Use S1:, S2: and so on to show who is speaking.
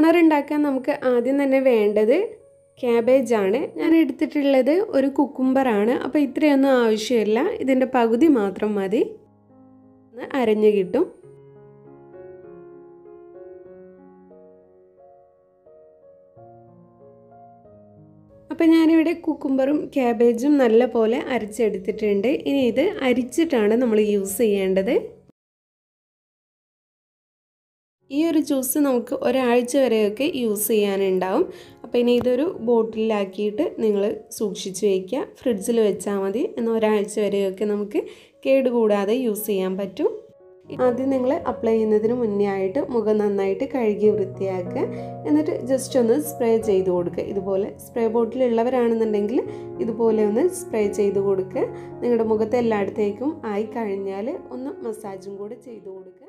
S1: toner ഉണ്ടാക്കാൻ നമുക്ക് ആദ്യം തന്നെ വേണ്ടത് ക്യാബേജാണ് ഞാൻ എടുത്തിട്ടുള്ളത് ഒരു കുക്കുംബറാണ് അപ്പോൾ ഇത്രയൊന്നും ആവശ്യമില്ല ഇതിൻ്റെ പകുതി മാത്രം മതി ഒന്ന് അരഞ്ഞു കിട്ടും അപ്പോൾ ഞാനിവിടെ കുക്കുംബറും ക്യാബേജും നല്ല പോലെ അരച്ചെടുത്തിട്ടുണ്ട് ഇനി ഇത് അരിച്ചിട്ടാണ് നമ്മൾ യൂസ് ചെയ്യേണ്ടത് ഈ ഒരു ജ്യൂസ് നമുക്ക് ഒരാഴ്ച വരെയൊക്കെ യൂസ് ചെയ്യാനുണ്ടാവും അപ്പോൾ ഇനി ഇതൊരു ബോട്ടിലാക്കിയിട്ട് നിങ്ങൾ സൂക്ഷിച്ച് വയ്ക്കുക ഫ്രിഡ്ജിൽ വെച്ചാൽ മതി എന്നാൽ ഒരാഴ്ച വരെയൊക്കെ നമുക്ക് കേടുകൂടാതെ യൂസ് ചെയ്യാൻ പറ്റും ആദ്യം നിങ്ങൾ അപ്ലൈ ചെയ്യുന്നതിന് മുന്നേ ആയിട്ട് മുഖം നന്നായിട്ട് കഴുകി വൃത്തിയാക്കുക എന്നിട്ട് ജസ്റ്റ് ഒന്ന് സ്പ്രേ ചെയ്ത് കൊടുക്കുക ഇതുപോലെ സ്പ്രേ ബോട്ടിലുള്ളവരാണെന്നുണ്ടെങ്കിൽ ഇതുപോലെ ഒന്ന് സ്പ്രേ ചെയ്ത് കൊടുക്കുക നിങ്ങളുടെ മുഖത്ത് എല്ലായിടത്തേക്കും ആയി കഴിഞ്ഞാൽ ഒന്ന് മസാജും കൂടെ ചെയ്ത് കൊടുക്കുക